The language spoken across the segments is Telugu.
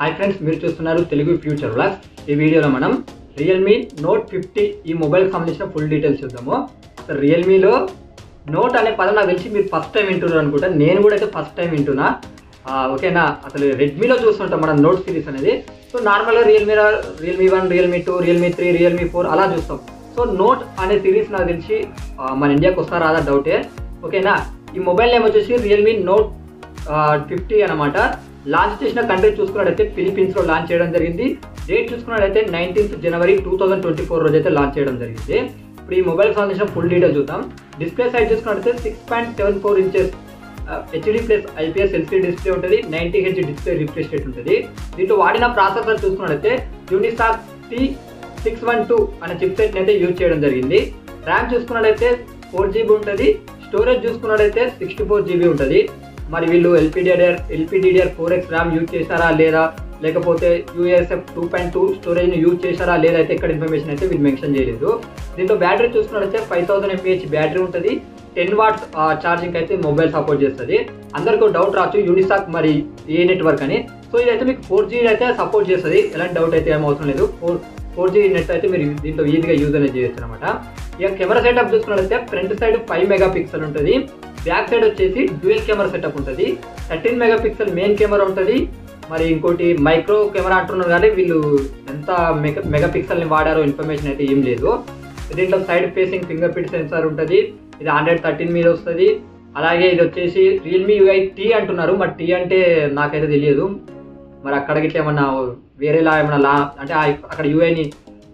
హాయ్ ఫ్రెండ్స్ మీరు చూస్తున్నారు తెలుగు ఫ్యూచర్ వ్లాగ్స్ ఈ వీడియోలో మనం రియల్మీ నోట్ ఫిఫ్టీ ఈ మొబైల్ సంబంధించిన ఫుల్ డీటెయిల్స్ చూద్దాము అసలు రియల్మీలో నోట్ అనే పదం నాకు తెలిసి మీరు ఫస్ట్ టైం వింటున్నారు అనుకుంటా నేను కూడా అయితే ఫస్ట్ టైం వింటున్నా ఆ, ఓకేనా అసలు రెడ్మీలో చూస్తుంటాం మనం నోట్ సిరీస్ అనేది సో నార్మల్గా Realme Realme one Realme two Realme three Realme four అలా చూస్తాం సో నోట్ అనే సిరీస్ నాకు తెలిసి ఆ, మన ఇండియాకి వస్తారా రాదా డౌటే ఓకేనా ఈ మొబైల్ నేమ్ వచ్చేసి రియల్మీ నోట్ ఫిఫ్టీ అనమాట లాంచ్ చేసిన కంట్రీ చూసుకున్నట్టయితే ఫిలిపీన్స్ లో లాంచ్ చేయడం జరిగింది డేట్ చూసుకున్నట్టయితే nineteenth January two thousand twenty four రోజు అయితే లాంచ్ చేయడం జరిగింది ఇప్పుడు ఈ మొబైల్ సంబంధించిన ఫుల్ డీటెయిల్ చూద్దాం డిస్ప్లే సైజ్ చూసుకున్నట్టయితే six point seven four inches HD plus IPS LC display ఉంటుంది ninety H display refresh rate ఉంటుంది దీంట్లో వాడిన ప్రాసెసర్ చూసుకున్నట్టయితే Unisoc T six one two అనే చిప్ సెట్ అయితే యూజ్ చేయడం జరిగింది ర్యామ్ చూసుకున్నట్టయితే ఫోర్ జీబీ ఉంటుంది స్టోరేజ్ చూసుకున్నట్టయితే సిక్స్టీ ఫోర్ జీబీ ఉంటుంది మరి వీళ్ళు LPDDR LPDDR four X RAM use చేశారా లేదా లేకపోతే యూఎస్ఎఫ్ టూ పాయింట్ టూ స్టోరేజ్ని యూజ్ చేశారా లేదా అయితే ఇక్కడ ఇన్ఫర్మేషన్ అయితే వీళ్ళు మెన్షన్ చేయలేదు దీంతో బ్యాటరీ చూసుకున్నట్టయితే ఫైవ్ థౌసండ్ ఎంపీహెచ్ బ్యాటరీ ఉంటుంది టెన్ వాట్స్ ఛార్జింగ్ అయితే మొబైల్ సపోర్ట్ చేస్తుంది అందరికీ డౌట్ రావచ్చు యూనిసాక్ మరి ఏ నెట్వర్క్ అని సో ఇదైతే మీకు ఫోర్ జీ అయితే సపోర్ట్ చేస్తుంది ఎలాంటి డౌట్ అయితే ఏం అవసరం లేదు ఫోర్ ఫోర్ జీ నెట్ అయితే మీరు దీంట్లో ఈజీగా యూజ్ అనేది చేయొచ్చు అనమాట ఇక కెమెరా సెటప్ చూసుకున్నట్లయితే front side five mega pixel ఉంటుంది బ్యాక్ సైడ్ వచ్చేసి డ్యూయల్ కెమెరా సెటప్ ఉంటుంది thirteen mega pixel main camera ఉంటుంది మరి ఇంకోటి మైక్రో కెమెరా అంటున్నారు కానీ వీళ్ళు ఎంత మెగా మెగా పిక్సెల్ని వాడారో ఇన్ఫర్మేషన్ అయితే ఏం లేదు దీంట్లో side facing finger print sensor ఉంటుంది ఇది హండ్రెడ్ థర్టీన్ మీద వస్తుంది అలాగే ఇది వచ్చేసి రియల్మీ యూఐ టీ అంటున్నారు మరి టీ అంటే నాకైతే తెలియదు మరి అక్కడ గిట్ల ఏమన్నా వేరేలా ఏమన్నా లా అంటే ఆ- అక్కడ యూఐని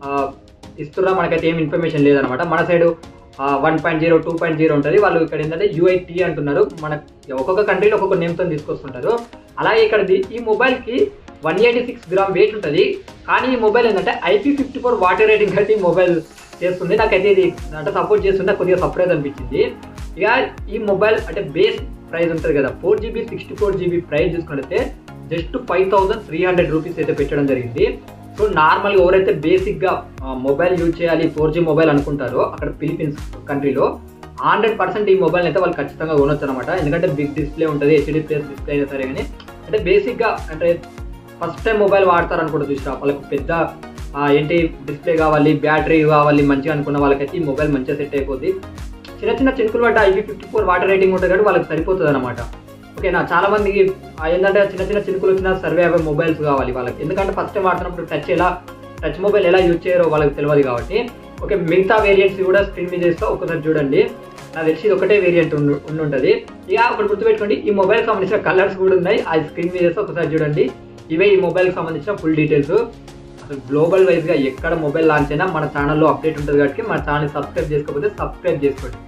ఇస్తున్నా మనకైతే ఏం ఇన్ఫర్మేషన్ లేదనమాట మన side one point zero two point zero ఉంటుంది వాళ్ళు ఇక్కడ ఏంటంటే యూఐటీ అంటున్నారు మన ఒక్కొక్క కంట్రీలో ఒక్కొక్క నేమ్తో తీసుకొస్తుంటారు అలాగే ఇక్కడ ది- ఈ మొబైల్కి one eighty six gram weight ఉంటుంది కానీ ఈ మొబైల్ ఏంటంటే IP fifty four water rating అయితే ఈ మొబైల్ చేస్తుంది నాకైతే ఇది అంటే సపోర్ట్ చేస్తుంటే కొద్దిగా సర్ప్రైజ్ అనిపించింది ఇక ఈ మొబైల్ అంటే బేస్ ప్రైస్ ఉంటుంది కదా four GB sixty four GB price చూసుకుంటే just five thousand three hundred rupees అయితే పెట్టడం జరిగింది సో నార్మల్గా ఎవరైతే బేసిక్గా మొబైల్ యూజ్ చేయాలి ఫోర్ జీ మొబైల్ అనుకుంటారో అక్కడ ఫిలిపీన్స్ కంట్రీలో హండ్రెడ్ పర్సెంట్ ఈ మొబైల్ అయితే వాళ్ళు ఖచ్చితంగా కొనొచ్చు అనమాట ఎందుకంటే బిగ్ డిస్ప్లే ఉంటుంది హెచ్డి ప్లస్ డిస్ప్లే అయినా సరే కానీ అంటే బేసిక్గా అంటే ఫస్ట్ టైం మొబైల్ వాడతారు అనుకుంటా చూసిన వాళ్ళకి పెద్ద ఆ, ఏంటి డిస్ప్లే కావాలి బ్యాటరీ కావాలి మంచిగా అనుకున్న వాళ్ళకైతే ఈ మొబైల్ మంచిగా సెట్ అయిపోద్ది చిన్న చిన్న చినుకులు పడ్డ IP fifty four water rating ఉంటుంది కాబట్టి వాళ్ళకి సరిపోతుంది అనమాట ఓకేనా చాలా మందికి ఆ ఏంటంటే చిన్న చిన్న చినుకులు వచ్చినా సర్వే అవే మొబైల్స్ కావాలి వాళ్ళకి ఎందుకంటే ఫస్ట్ టైం వాడుతున్నప్పుడు టచ్ ఎలా టచ్ మొబైల్ ఎలా యూజ్ చేయరో వాళ్ళకి తెలియదు కాబట్టి ఓకే మిగతా వేరియంట్స్ కూడా స్క్రీన్ మీద చేస్తా ఒకసారి చూడండి నాకు తెలిసి ఇది ఒకటే వేరియంట్ ఉండి ఉంటుంది ఇక ఒకటి గుర్తుపెట్టుకోండి ఈ మొబైల్ సంబంధించిన కలర్స్ కూడా ఉన్నాయి ఆ స్క్రీన్ మీద చేస్తే ఒకసారి చూడండి ఇవే ఈ మొబైల్ సంబంధించిన ఫుల్ డీటెయిల్స్ అసలు గ్లోబల్ వైజ్గా ఎక్కడ మొబైల్ లాంచ్ అయినా మన ఛానల్లో అప్డేట్ ఉంటుంది కాబట్టి మన ఛానల్ సబ్స్క్రైబ్ చేసుకోకపోతే సబ్స్క్రైబ్ చేసుకోండి